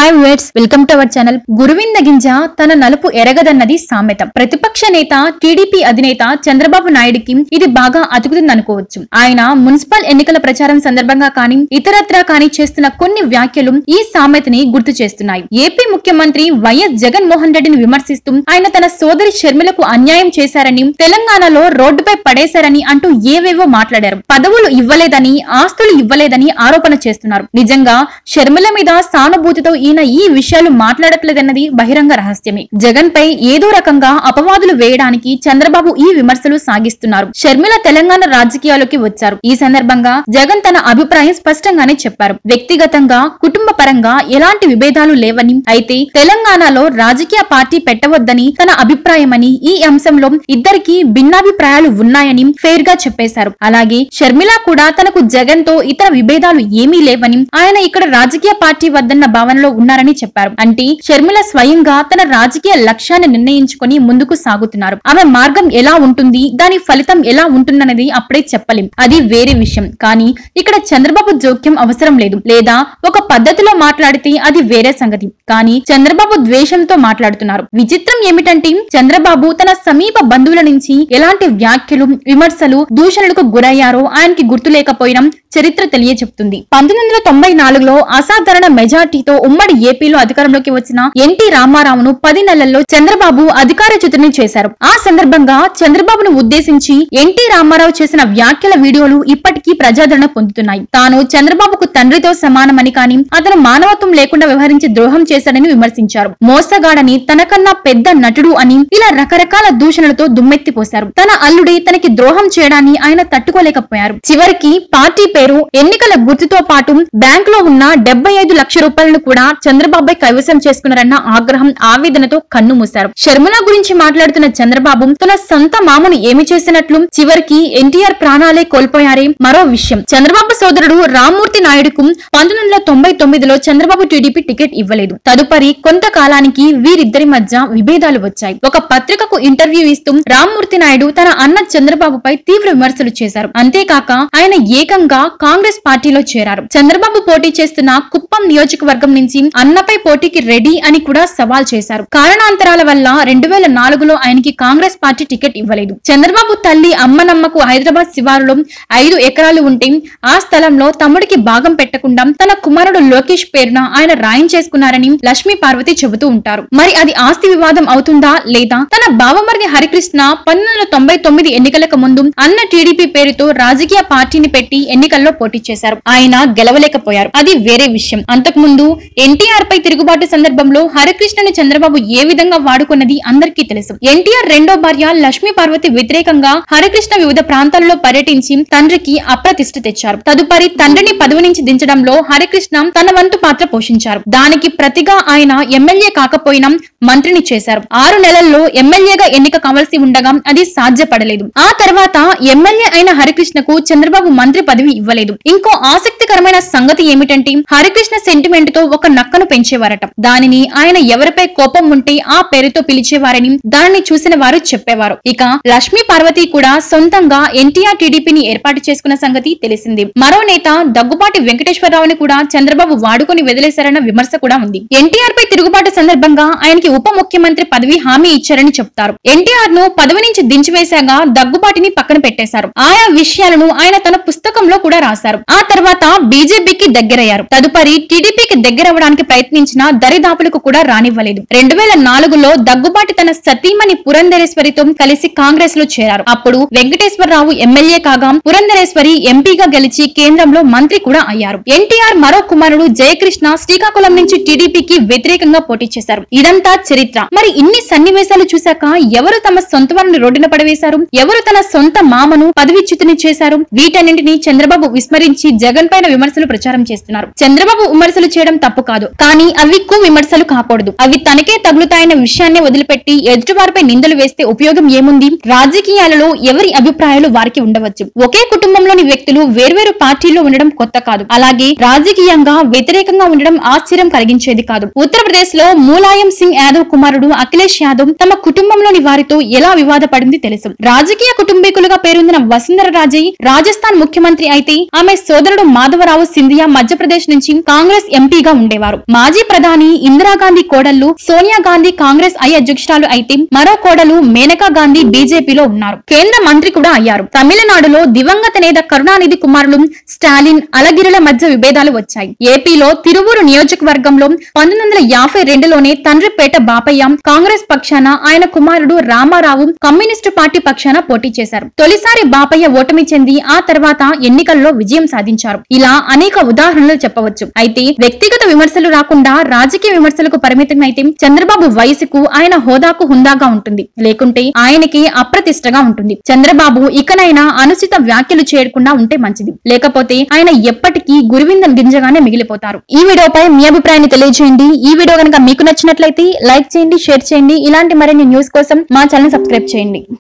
hi వేట్స్ welcome to our channel గురువింద గింజ తన నలుపు ఎరగదన్నది సామెత ప్రతిపక్ష నేత టీడీపీ అధినేత చంద్రబాబు నాయుడుకి ఇది బాగా అతుకుతుంది అనుకోవచ్చు ఆయన మున్సిపల్ ఎన్నికల ప్రచారం సందర్భంగా కానీ ఇతరత్రా కానీ చేస్తున్న కొన్ని వ్యాఖ్యలు ఈ సామెతని గుర్తు చేస్తున్నాయి ఏపీ ముఖ్యమంత్రి వైఎస్ జగన్ మోహన్ రెడ్డిని విమర్శిస్తూ ఆయన తన సోదరి షర్మిలకు అన్యాయం చేశారని తెలంగాణలో రోడ్డుపై పడేశారని అంటూ ఏవేవో మాట్లాడారు పదవులు ఇవ్వలేదని ఆస్తులు ఇవ్వలేదని ఆరోపణ చేస్తున్నారు నిజంగా షర్మిల మీద సానుభూతితో ఈయన ఈ విషయాలు మాట్లాడట్లేదన్నది బహిరంగ రహస్యమే జగన్ పై ఏదో రకంగా అపవాదులు వేయడానికి చంద్రబాబు ఈ విమర్శలు సాగిస్తున్నారు షర్మిల తెలంగాణ రాజకీయాల్లోకి వచ్చారు ఈ సందర్భంగా జగన్ తన అభిప్రాయం స్పష్టంగానే చెప్పారు వ్యక్తిగతంగా కుటుంబ పరంగా ఎలాంటి విభేదాలు లేవని అయితే తెలంగాణలో రాజకీయ పార్టీ పెట్టవద్దని తన అభిప్రాయమని ఈ అంశంలో ఇద్దరికి భిన్నాభిప్రాయాలు ఉన్నాయని ఫెయిర్ గా చెప్పేశారు అలాగే షర్మిల కూడా తనకు జగన్ తో ఇతర విభేదాలు ఏమీ లేవని ఆయన ఇక్కడ రాజకీయ పార్టీ వద్దన్న భావనలో ఉన్నారని చెప్పారు అంటే షర్మిల స్వయంగా తన రాజకీయ లక్ష్యాన్ని నిర్ణయించుకొని ముందుకు సాగుతున్నారు ఆమె మార్గం ఎలా ఉంటుంది దాని ఫలితం ఎలా ఉంటుందనేది అప్పుడే చెప్పలేం అది వేరే విషయం కానీ ఇక్కడ చంద్రబాబు జోక్యం అవసరం లేదు లేదా ఒక పద్ధతిలో మాట్లాడితే అది వేరే సంగతి కానీ చంద్రబాబు ద్వేషంతో మాట్లాడుతున్నారు విచిత్రం ఏమిటంటే చంద్రబాబు తన సమీప బంధువుల నుంచి ఎలాంటి వ్యాఖ్యలు విమర్శలు దూషణలకు గురయ్యారో ఆయనకి గుర్తు లేకపోయినా చరిత్ర తెలియచెప్తుంది పంతొమ్మిది వందల తొంభై నాలుగులో అసాధారణ మెజార్టీతో ఉమ్మడి ఏపీలో అధికారంలోకి వచ్చిన ఎన్టీ రామారావును పది నెలల్లో చంద్రబాబు అధికారచ్యుతుని చేశారు ఆ సందర్భంగా చంద్రబాబును ఉద్దేశించి ఎన్టీ రామారావు చేసిన వ్యాఖ్యల వీడియోలు ఇప్పటికీ ప్రజాదరణ పొందుతున్నాయి తాను చంద్రబాబుకు తండ్రితో సమానమని కానీ అతను మానవత్వం లేకుండా వ్యవహరించి ద్రోహం చేశాడని విమర్శించారు మోసగాడని తనకన్నా పెద్ద నటుడు అని ఇలా రకరకాల దూషణలతో దుమ్మెత్తిపోశారు తన అల్లుడే తనకి ద్రోహం చేయడాన్ని ఆయన తట్టుకోలేకపోయారు చివరికి పార్టీ పేరు ఎన్నికల గుర్తుతో పాటు బ్యాంక్ లో ఉన్న డెబ్బై ఐదు లక్ష రూపాయలను కూడా చంద్రబాబు కైవసం చేసుకున్నారన్న ఆగ్రహం ఆవేదనతో కన్ను మూశారు షర్మిల గురించి మాట్లాడుతున్న చంద్రబాబు తన సొంత మామను ఏమి చేసినట్లు చివరికి ఎన్టీఆర్ ప్రాణాలే కోల్పోయారే మరో విషయం చంద్రబాబు సోదరుడు రామ్మూర్తి నాయుడుకు పంతొమ్మిది వందల తొంభై తొమ్మిదిలో చంద్రబాబు టీడీపీ టికెట్ ఇవ్వలేదు తదుపరి కొంతకాలానికి వీరిద్దరి మధ్య విభేదాలు వచ్చాయి ఒక పత్రికకు ఇంటర్వ్యూ ఇస్తూ రామ్మూర్తి నాయుడు తన అన్న చంద్రబాబుపై తీవ్ర విమర్శలు చేశారు అంతేకాక ఆయన ఏకంగా కాంగ్రెస్ పార్టీలో చేరారు చంద్రబాబు పోటీ చేస్తున్న కుప్పం నియోజకవర్గం నుంచి అన్నపై పోటీకి రెడీ అని కూడా సవాల్ చేశారు కారణాంతరాల వల్ల రెండు వేల నాలుగులో ఆయనకి కాంగ్రెస్ పార్టీ టికెట్ ఇవ్వలేదు చంద్రబాబు తల్లి అమ్మనమ్మకు హైదరాబాద్ శివారులో ఐదు ఎకరాలు ఉంటే ఆ స్థలంలో తమ్ముడికి భాగం పెట్టకుండా తన కుమారుడు లోకేష్ పేరున ఆయన రాయించేసుకున్నారని లక్ష్మీ పార్వతి చెబుతూ ఉంటారు మరి అది ఆస్తి వివాదం అవుతుందా లేదా తన బావమరిది హరికృష్ణ పంతొమ్మిది వందల తొంభై తొమ్మిది ఎన్నికలకు ముందు అన్న టీడీపీ పేరుతో రాజకీయ పార్టీని పెట్టి ఎన్నికల్లో పోటీ చేశారు ఆయన గెలవలేకపోయారు అది వేరే విషయం అంతకుముందు ఎన్టీఆర్ పై తిరుగుబాటు సందర్భంలో హరికృష్ణను చంద్రబాబు ఏ విధంగా వాడుకున్నది అందరికీ తెలుసు ఎన్టీఆర్ రెండో భార్య లక్ష్మీ పార్వతి వ్యతిరేకంగా హరికృష్ణ వివిధ ప్రాంతాల్లో పర్యటించి తండ్రికి అప్రతిష్ట తెచ్చారు తదుపరి తండ్రిని పదవి నుంచి దించడంలో హరికృష్ణ తన వంతు పాత్ర పోషించారు దానికి ప్రతిగా ఆయన ఎమ్మెల్యే కాకపోయినా మంత్రిని చేశారు ఆరు నెలల్లో ఎమ్మెల్యేగా ఎన్నిక కావాల్సి ఉండగా అది సాధ్యపడలేదు ఆ తర్వాత ఎమ్మెల్యే అయిన హరికృష్ణకు చంద్రబాబు మంత్రి పదవి ఇవ్వలేదు ఇంకో ఆసక్తికరమైన సంగతి ఏమిటంటే హరికృష్ణ సెంటిమెంట్ తో ఒక నక్కను పెంచేవారట దానిని ఆయన ఎవరిపై కోపం ఉంటే ఆ పేరుతో పిలిచేవారని దానిని చూసిన వారు చెప్పేవారు ఇక లక్ష్మీ పార్వతి కూడా సొంతంగా ఎన్టీఆర్ టీడీపీని ఏర్పాటు చేసుకున్న సంగతి తెలిసింది మరో నేత దగ్గుబాటి వెంకటేశ్వరరావుని కూడా చంద్రబాబు వాడుకొని వదిలేశారన్న విమర్శ కూడా ఉంది ఎన్టీఆర్ పై తిరుగుబాటు సందర్భంగా ఆయనకి ఉప ముఖ్యమంత్రి పదవి హామీ ఇచ్చారని చెప్తారు ఎన్టీఆర్ ను పదవి నుంచి దించివేశాక దగ్గుబాటిని పక్కన పెట్టేశారు ఆయా విషయాలను ఆయన తన పుస్తకంలో కూడా రాశారు ఆ తర్వాత బీజేపీకి దగ్గరయ్యారు తదుపరి టీడీపీకి దగ్గరవడానికి ప్రయత్నించిన దరిదాపులకు కూడా రానివ్వలేదు రెండు వేల నాలుగులో దగ్గుబాటి తన సతీమణి పురంధరేశ్వరితో కలిసి కాంగ్రెస్ లో చేరారు అప్పుడు వెంకటేశ్వరరావు ఎమ్మెల్యే కాగా పురంధరేశ్వరి ఎంపీగా గెలిచి కేంద్రంలో మంత్రి కూడా అయ్యారు ఎన్టీఆర్ మరో కుమారుడు జయకృష్ణ శ్రీకాకుళం నుంచి టీడీపీకి వ్యతిరేకంగా పోటీ చేశారు ఇదంతా చరిత్ర మరి ఇన్ని సన్నివేశాలు చూశాక ఎవరు తమ సొంత వారిని రోడ్డున పడవేశారు ఎవరు తన సొంత మామను పదవిచ్యుతిని చేశారు వీటన్నింటినీ చంద్రబాబు విస్మరించి జగన్ పైన విమర్శలు ప్రచారం చేస్తున్నారు చంద్రబాబు విమర్శలు చేయడం తప్పు కాదు కానీ అవి కు విమర్శలు కాకూడదు అవి తనకే తగులుతాయన్న విషయాన్ని వదిలిపెట్టి ఎదుటివారిపై నిందలు వేస్తే ఉపయోగం ఏముంది రాజకీయాలలో ఎవరి అభిప్రాయాలు వారికి ఉండవచ్చు ఒకే కుటుంబంలోని వ్యక్తులు వేర్వేరు పార్టీల్లో ఉండడం కొత్త కాదు అలాగే రాజకీయంగా వ్యతిరేకంగా ఉండడం ఆశ్చర్యం కలిగించేది కాదు ఉత్తరప్రదేశ్ లో మూలాయం సింగ్ యాదవ్ కుమారుడు అఖిలేష్ యాదవ్ తమ కుటుంబంలోని వారితో ఎలా వివాదపడింది తెలుసు రాజకీయ కుటుంబీకులుగా పేరొందిన వసుంధర రాజే రాజస్థాన్ ముఖ్యమంత్రి అయితే ఆమె సోదరుడు మాధవరావు సింధియా మధ్యప్రదేశ్ నుంచి కాంగ్రెస్ ఎంపీగా ఉండేవారు ఉన్నారు మాజీ ప్రధాని ఇందిరాగాంధీ కోడళ్లు సోనియా గాంధీ కాంగ్రెస్ ఐ అధ్యక్షురాలు అయితే మరో కోడలు మేనకా గాంధీ బీజేపీలో ఉన్నారు కేంద్ర మంత్రి కూడా అయ్యారు తమిళనాడులో దివంగత నేత కరుణానిధి కుమారులు స్టాలిన్ అలగిరుల మధ్య విభేదాలు వచ్చాయి ఏపీలో తిరువూరు నియోజకవర్గంలో పంతొమ్మిది వందల యాభై రెండులోనే తండ్రిపేట బాపయ్య కాంగ్రెస్ పక్షాన ఆయన కుమారుడు రామారావు కమ్యూనిస్టు పార్టీ పక్షాన పోటీ చేశారు తొలిసారి బాపయ్య ఓటమి చెంది ఆ తర్వాత ఎన్నికల్లో విజయం సాధించారు ఇలా అనేక ఉదాహరణలు చెప్పవచ్చు అయితే వ్యక్తిగత విమర్శలు రాకుండా రాజకీయ విమర్శలకు పరిమితం అయితే చంద్రబాబు వయసుకు ఆయన హోదాకు హుందాగా ఉంటుంది లేకుంటే ఆయనకి అప్రతిష్టగా ఉంటుంది చంద్రబాబు ఇకనైనా అనుచిత వ్యాఖ్యలు చేయకుండా ఉంటే మంచిది లేకపోతే ఆయన ఎప్పటికీ గురువింద గింజగానే మిగిలిపోతారు ఈ వీడియోపై మీ అభిప్రాయాన్ని తెలియజేయండి ఈ వీడియో కనుక మీకు నచ్చినట్లయితే లైక్ చేయండి షేర్ చేయండి ఇలాంటి మరిన్ని న్యూస్ కోసం మా ఛానల్ సబ్స్క్రైబ్ చేయండి